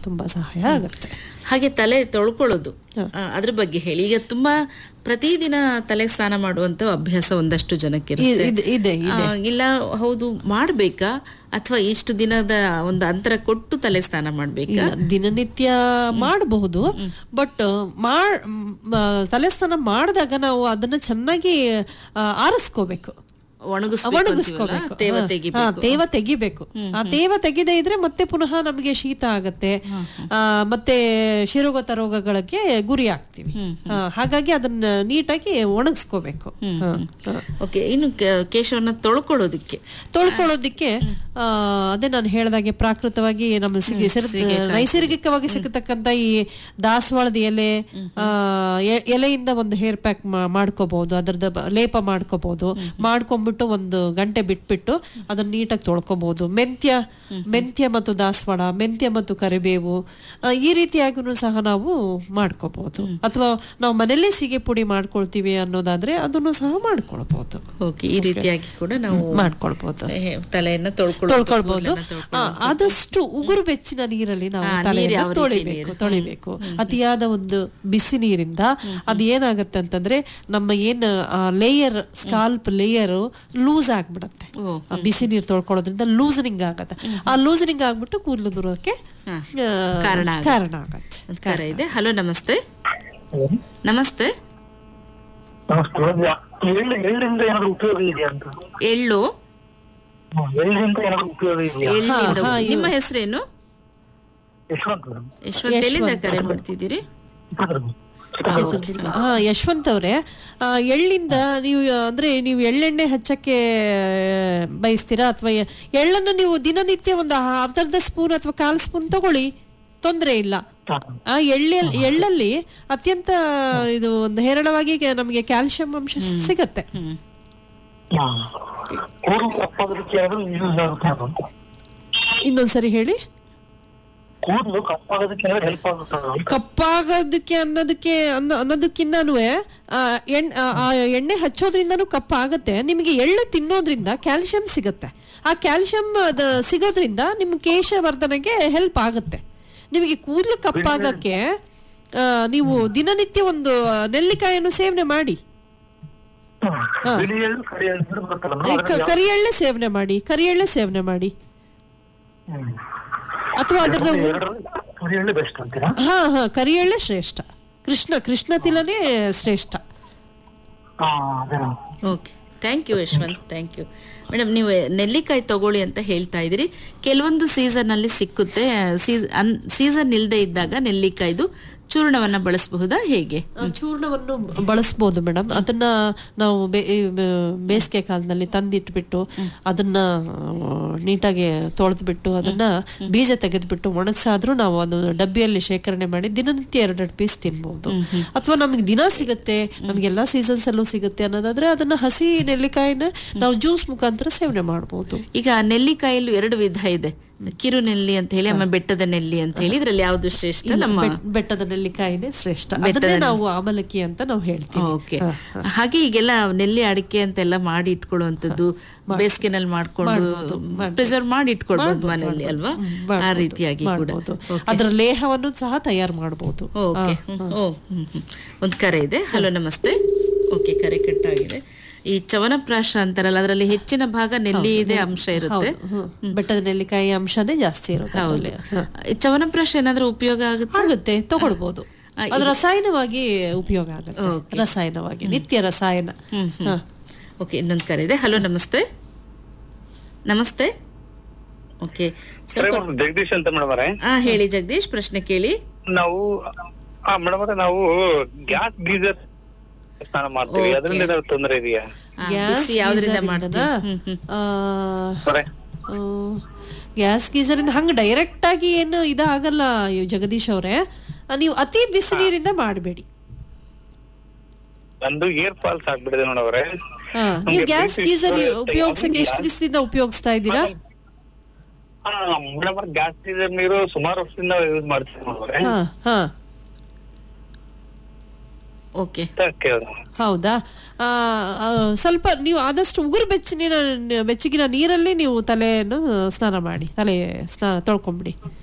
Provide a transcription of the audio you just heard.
ತುಂಬಾ ಸಹಾಯ ಆಗುತ್ತೆ ಹಾಗೆ ತಲೆ ತೊಳ್ಕೊಳ್ಳೋದು ಆ, ಅದ್ರ ಬಗ್ಗೆ ಹೇಳಿ ಈಗ ತುಂಬಾ ಪ್ರತಿದಿನ ತಲೆ ಸ್ನಾನ ಮಾಡುವಂತ ಅಭ್ಯಾಸ ಒಂದಷ್ಟು ಜನಕ್ಕಿರುತ್ತೆ ಇ- ಇದೆ ಇದೆ ಆ, ಇಲ್ಲ ಹೌದು ಮಾಡ್ಬೇಕಾ ಅಥವಾ ಇಷ್ಟು ದಿನದ ಒಂದು ಅಂತರ ಕೊಟ್ಟು ತಲೆ ಸ್ನಾನ ಮಾಡ್ಬೇಕಾ ಇಲ್ಲ ದಿನನಿತ್ಯ ಮಾಡಬಹುದು ಬಟ್ ಮಾಡ್ ಮ, ತಲೆ ಸ್ನಾನ ಮಾಡಿದಾಗ ನಾವು ಅದನ್ನ ಚೆನ್ನಾಗಿ ಆ, ಆರಿಸ್ಕೋಬೇಕು ಒಣಗಿಸ್ಬೇಕು ಒಣಗಿಸ್ಕೋಬೇಕು ಅಂತೀವಲ್ಲ, ತೇವ ಹಾ, ತೆಗಿಬೇಕು ಹಾ, ತೇವ ತೆಗಿಬೇಕು ಆ ತೇವ ತೆಗಿದೇ ಇದ್ರೆ ಮತ್ತೆ ಪುನಃ ನಮಗೆ ಶೀತ ಆಗತ್ತೆ ಆ, ಮತ್ತೆ ಶಿರೋಗತ ರೋಗಗಳಿಗೆ ಗುರಿ ಆಗ್ತೀವಿ ಆ, ಹಾಗಾಗಿ ಅದನ್ನ ನೀಟಾಗಿ ಒಣಗಿಸ್ಕೋಬೇಕು ಹಾ, ಹಾ. ಓಕೆ ಇನ್ನು ಕ- ಕೇಶವನ್ನ ತೊಳ್ಕೊಳ್ಳೋದಕ್ಕೆ ತೊಳ್ಕೊಳ್ಳೋದಿಕ್ಕೆ ಆ, ಅದೇ ನಾನು ಹೇಳ್ದಾಗೆ ಪ್ರಾಕೃತವಾಗಿ ನಮ್ಮ ಸಿಗಿ ಸಿರ- ನೈಸರ್ಗಿಕವಾಗಿ ಸಿಗತಕ್ಕಂತ ಈ ದಾಸವಾಳದ ಎಲೆ ಆ, ಎ- ಎಲೆಯಿಂದ ಒಂದು ಹೇರ್ ಪ್ಯಾಕ್ ಮಾಡ್ಕೋಬಹುದು ಅದರದ ಬ- ಲೇಪ ಮಾಡ್ಕೋಬಹುದು ಮಾಡ್ಕೊಂಡ್ಬಿಟ್ಟು ಒಂದು ಗಂಟೆ ಬಿಟ್ಬಿಟ್ಟು ಅದನ್ನ ನೀಟಾಗಿ ತೊಳ್ಕೊಬಹುದು ಮೆಂತ್ಯ ಮೆಂತ್ಯ ಮತ್ತು ದಾಸವಾಳ ಮೆಂತ್ಯ ಮತ್ತು ಕರಿಬೇವು ಆ, ಈ ರೀತಿಯಾಗೂ ಸಹ ನಾವು ಮಾಡ್ಕೋಬಹುದು ಅಥವಾ ನಾವು ಮನೆಯಲ್ಲೇ ಸೀಗೆ ಪುಡಿ ಮಾಡ್ಕೊಳ್ತೀವಿ ಅನ್ನೋದಾದ್ರೆ ಅದನ್ನು ಸಹ ಮಾಡ್ಕೊಳ್ಬಹುದು ಓಕೆ ಈ ರೀತಿಯಾಗಿ ಕೂಡ ನಾವು ಮಾಡ್ಕೊಳ್ಬಹುದು ಹೆ- ತಲೆಯನ್ನ ತೊಳ್ಕೊಳ್ಳೋದು, ತೊಳ್ಕೊಳ್ಬಹುದು ಕೂದಲನ್ನ ತೊಳ್ಕೊಳ್ಳೋದು. ಆ, ಆದಷ್ಟು ಉಗುರು ಬೆಚ್ಚಿನ ನೀರಲ್ಲಿ ನಾವು ಆ, ನೀರು ತಲೆಯನ್ನ ಯಾವ ರೀತಿ ತೊಳಿಬೇಕು ನೀರು? ತೊಳಿಬೇಕು ಅತಿಯಾದ ಒಂದು ಬಿಸಿ ನೀರಿಂದ ಅದು ಏನಾಗತ್ತೆ ಅಂತಂದ್ರೆ ನಮ್ಮ ಏನ್ ಲೇಯರ್ ಸ್ಕಾಲ್ಪ್ ಲೇಯರ್ ಲೂಸ್ ಆಗ್ಬಿಡತ್ತೆ ಓ, ಆ ಬಿಸಿ ನೀರು ತೊಳ್ಕೊಳ್ಳೋದ್ರಿಂದ ಲೂಸನಿಂಗ್ ಆಗತ್ತೆ ಆ ಲೂಸನಿಂಗ್ ಆಗ್ಬಿಟ್ಟು ಕೂದಲು ದೂರಕ್ಕೆ ಹಾ. ಆ, ಕಾರಣ ಆಗತ್ತೆ. ಕಾರಣ ಆಗತ್ತೆ ಒಂದ್ ಕರೆ ಇದೆ ಹಲೋ ನಮಸ್ತೆ ನಮಸ್ತೆ ನಮಸ್ತೆ ಎಳ್ಳು ಎಳ್ಳಿಂದ ಏನಾದ್ರು ಉಪಯೋಗ ಇದೆಯಾ ಅಂತ ಎಳ್ಳು ಹ್ಮ್, ಎಳ್ಳಿಂದ ಏನಾದ್ರು ಉಪಯೋಗ ಇದೆಯಾ ಎಳ್ಳಿಂದ ನಿಮ್ಮ ಹೆಸರೇನು ಯಶವಂತ್ ಮೇಡಮ್ ಯಶವಂತ್ ಎಲ್ಲಿಂದ ಕರೆ ಮಾಡ್ತಿದ್ದೀರಿ ಚಿತ್ರದುರ್ಗ ಹಾ ಯಶವಂತ್ ಅವ್ರೆ ಆ, ಎಳ್ಳಿಂದ ನೀವು ಅಂದ್ರೆ ನೀವು ಎಳ್ಳೆಣ್ಣೆ ಹಚ್ಚಕ್ಕೆ ಬಯಸ್ತೀರಾ ಅಥವಾ ಎಳ್ಳನ್ನು ನೀವು ದಿನನಿತ್ಯ ಒಂದು ಅರ್ಧ ಅರ್ಧ ಸ್ಪೂನ್ ಅಥವಾ ಕಾಲ್ ಸ್ಪೂನ್ ತಗೊಳ್ಳಿ ತೊಂದರೆ ಇಲ್ಲ ಆ ಎಳ್ಳೆಲ್ ಎಳ್ಳಲ್ಲಿ ಅತ್ಯಂತ ಇದು ಒಂದು ಹೇರಳವಾಗಿ ಕೆ- ನಮಗೆ ಕ್ಯಾಲ್ಸಿಯಂ ಅಂಶ ಸಿಗತ್ತೆ ಕೂದಲು ಕಪ್ಪಾಗೋದಕ್ಕೆ ಏನಾದ್ರು ಯೂಸ್ ಆಗುತ್ತೆ ಅಂತ ಇನ್ನೊಂದ್ಸರಿ ಹೇಳಿ ಕೂದಲು ಕಪ್ಪಾಗೋದಕ್ಕೆ ಏನಾದ್ರು ಹೆಲ್ಪ್ ಆಗುತ್ತೆ ಅಂತ ಕಪ್ಪಾಗೋದಕ್ಕೆ ಅನ್ನೋದಕ್ಕೆ ಅನ್ನೋ ಅನ್ನೋದಕ್ಕಿಂತನೂ ಎಣ್ ಆ, ಆ ಎಣ್ಣೆ ಹಚ್ಚೋದ್ರಿಂದನೂ ಕಪ್ಪಾಗತ್ತೆ ನಿಮಗೆ ಎಳ್ಳು ತಿನ್ನೋದ್ರಿಂದ ಕ್ಯಾಲ್ಸಿಯಂ ಸಿಗತ್ತೆ ಆ ಕ್ಯಾಲ್ಸಿಯಂ ಅದು ಸಿಗೋದ್ರಿಂದ ನಿಮ್ಮ ಕೇಶವರ್ಧನೆಗೆ ಹೆಲ್ಪ್ ಆಗುತ್ತೆ ನಿಮಗೆ ಕೂದಲು ಕಪ್ಪಾಗಕ್ಕೆ ಆ, ನೀವು ದಿನನಿತ್ಯ ಒಂದು ನೆಲ್ಲಿಕಾಯನ್ನು ಸೇವನೆ ಮಾಡಿ ಹ್ಮ್. ಬಿಳಿ ಎಳ್ಳು ಕರಿ ಎಳ್ಳು ಎರಡು ಬರುತ್ತಲ್ಲ ಈ ಮೇಡಮ್ ಕ- ಕರಿ ಎಳ್ಳೆ ಸೇವನೆ ಮಾಡಿ ಕರಿ ಎಳ್ಳೆ ಸೇವನೆ ಮಾಡಿ ಹ್ಮ್. ಅಥವಾ ಅದ್ರದ್ದು ಎರಡರಲ್ಲಿ ಕರಿ ಎಳ್ಳು ಬೆಸ್ಟ್ ಅಂತೀರಾ ಹಾ ಹಾ ಕರಿ ಎಳ್ಳೆ ಶ್ರೇಷ್ಠ ಕೃಷ್ಣ ಕೃಷ್ಣ ತಿಲನೇ ಶ್ರೇಷ್ಠ ಹಾ ಅದೇ madam. Okay thank you Yashwant thank you madam ನೀವು ನೆಲ್ಲಿಕಾಯಿ ತಗೊಳ್ಳಿ ಅಂತ ಹೇಳ್ತಾ ಇದ್ದೀರಿ ಕೆಲವೊಂದು ಸೀಸನ್ ಅಲ್ಲಿ ಸಿಕ್ಕುತ್ತೆ ಸೀಸನ್ ಇಲ್ಲದೆ ಇದ್ದಾಗ ನೆಲ್ಲಿಕಾಯ್ದು ಚೂರ್ಣವನ್ನ ಬಳಸಬಹುದಾ ಹೇಗೆ ಆ, ಚೂರ್ಣವನ್ನು ಬಳಸ್ಬೋದು ಮೇಡಮ್ ಅದನ್ನ ನಾವು ಬೇ- ಈ, ಬ- ಬೇಸಿಗೆ ಕಾಲದಲ್ಲಿ ತಂದಿಟ್ಬಿಟ್ಟು ಅದನ್ನ ಆ, ನೀಟಾಗಿ ತೊಳೆದ್ಬಿಟ್ಟು ಅದನ್ನ ಬೀಜ ತೆಗೆದ್ಬಿಟ್ಟು ಒಣಗ್ಸಾದ್ರೂ ನಾವು ಅದು ಡಬ್ಬಿಯಲ್ಲಿ ಶೇಖರಣೆ ಮಾಡಿ ದಿನನಿತ್ಯ ಎರಡೆರಡು ಪೀಸ್ ತಿನ್ಬಹುದು ಅಥವಾ ನಮಗೆ ದಿನ ಸಿಗುತ್ತೆ ನಮಗೆಲ್ಲಾ ಸೀಸನ್ಸ್ ಅಲ್ಲೂ ಸಿಗುತ್ತೆ ಅನ್ನೋದಾದ್ರೆ ಅದನ್ನ ಹಸಿ ನೆಲ್ಲಿಕಾಯಿನ ನಾವು ಜ್ಯೂಸ್ ಮುಖಾಂತರ ಸೇವನೆ ಮಾಡಬಹುದು ಈಗ ನೆಲ್ಲಿಕಾಯಲ್ಲೂ ಎರಡು ವಿಧ ಇದೆ ಕಿರು ನೆಲ್ಲಿ ಅಂತ ಹೇಳಿ ಆಮೇಲೆ ಬೆಟ್ಟದ ನೆಲ್ಲಿ ಅಂತ ಹೇಳಿ ಇದ್ರಲ್ಲಿ ಯಾವ್ದು ಶ್ರೇಷ್ಠ ನಮ್ಮ ಬೆಟ್ಟದ ನೆಲ್ಲಿಕಾಯಿನೇ ಶ್ರೇಷ್ಠ ಅದನ್ನೇ ನಾವು ಆಮಲಕ್ಕಿ ಅಂತ ನಾವು ಹೇಳ್ತೀವಿ ಓಕೆ ಹಾಗೆ ಈಗೆಲ್ಲ ನೆಲ್ಲಿ ಅಡಿಕೆ ಅಂತೆಲ್ಲ ಮಾಡಿ ಇಟ್ಕೊಳ್ಳುವಂಥದ್ದು ಬೇಸಿಗೆನಲ್ಲಿ ಮಾಡ್ಕೊಂಡು ಪ್ರಿಸರ್ವ್ ಮಾಡಿ ಇಟ್ಕೊಳ್ಬಹುದು ಮನೆಯಲ್ಲಿ ಅಲ್ವಾ ಆ ರೀತಿಯಾಗಿ ಕೂಡ ಮಾಡ್ಬೋದು ಅದರ ಲೇಹವನ್ನು ಸಹ ತಯಾರು ಮಾಡಬಹುದು ಓಕೆ ಓ ಹ್ಮ್, ಹ್ಮ್. ಒಂದ್ ಕರೆ ಇದೆ ಹಲೋ ನಮಸ್ತೆ ಓಕೆ ಕರೆ ಕಟ್ಟಾಗಿದೆ ಈ ಚವನಪ್ರಾಶ ಅಂತಾರಲ್ಲ ಅದರಲ್ಲಿ ಹೆಚ್ಚಿನ ಭಾಗ ನೆಲ್ಲಿ ಇದೆ ಅಂಶ ಇರುತ್ತೆ ಬೆಟ್ಟದ ನೆಲ್ಲಿಕಾಯಿ ಅಂಶನೇ ಜಾಸ್ತಿ ಇರೋದು ಹೌದು ಅದ್ರಲ್ಲಿ. ಹ. ಈ ಚವನಪ್ರಾಶ ಏನಾದ್ರೂ ಉಪಯೋಗ ಆಗುತ್ತೆ ಆಗುತ್ತೆ ತಗೊಳ್ಬಹುದು ಅದು ರಸಾಯನವಾಗಿ ಉಪಯೋಗ ಆಗುತ್ತೆ ರಸಾಯನವಾಗಿ ನಿತ್ಯ ರಸಾಯನ ಹ. ಓಕೆ ಇನ್ನೊಂದು ಕರೆ ಇದೆ ಹಲೋ ನಮಸ್ತೆ ನಮಸ್ತೆ ಓಕೆ ಸ್ವಲ್ಪ ಜಗದೀಶ್ ಅಂತ ಮೇಡಮ್ ಅವರೇ ಹಾ ಹೇಳಿ ಜಗದೀಶ್ ಪ್ರಶ್ನೆ ಕೇಳಿ ನಾವು ಹಾ ಮೇಡಮ್ ಅವರೇ ನಾವು ಗ್ಯಾಸ್ ಗೀಸರ್ ಸ್ನಾನ ಮಾಡ್ತೀವಿ ಅದರಿಂದ ಏನಾದ್ರು ತೊಂದರೆ ಇದೆಯಾ ಆ, ಗ್ಯಾಸ್ ಬಿಸಿ ಯಾವ್ದ್ರಿಂದ ಗೀಸರಿಂದನಾ? ಮಾಡ್ತೀವಿ ಹ್ಮ್ ಹ್ಮ್ ಆ, ಅವರೇ ಆ, ಗ್ಯಾಸ್ ಗೀಸರಿಂದ ಹಂಗ ಡೈರೆಕ್ಟ್ ಆಗಿ ಏನು ಇದಾಗಲ್ಲ ಇವ್ ಜಗದೀಶ್ ಅವರೇ ನೀವು ಅತಿ ಬಿಸಿ ನೀರಿಂದ ಮಾಡಬೇಡಿ ನಂದು ಏರ್ ಫಾಲ್ಸ್ ಆಗ್ಬಿಟ್ಟಿದೆ ನೋಡವ್ರೆ ಹಾ ನೀವು ಗ್ಯಾಸ್ ಗೀಸರ್ ಉಪಯೋಗಿಸಕ್ಕೆ ಎಷ್ಟು ದಿವಸದಿಂದ ಉಪಯೋಗಿಸ್ತಾ ಇದ್ದೀರಾ ಮೇಡಮ್ ಗ್ಯಾಸ್ ಗೀಸರ್ ನೀರು ಸುಮಾರು ವರ್ಷದಿಂದ ಯೂಸ್ ಮಾಡ್ತೀವಿ ನೋಡವ್ರೆ ಹಾ ಹಾ ಓಕೆ ಅಂತ ಕೇಳ್ದೆ. ಹೌದಾ ಆ, ಆ, ಸ್ವಲ್ಪ ನೀವು ಆದಷ್ಟು ಉಗುರು ಬೆಚ್ಚಗಿನ ಬೆಚ್ಚಗಿನ ನೀರಲ್ಲಿ ನೀವು ತಲೆಯನ್ನು ಸ್ನಾನ ಮಾಡಿ ತಲೆ ಸ್ನಾನ ತೊಳ್ಕೊಂಬಿಡಿ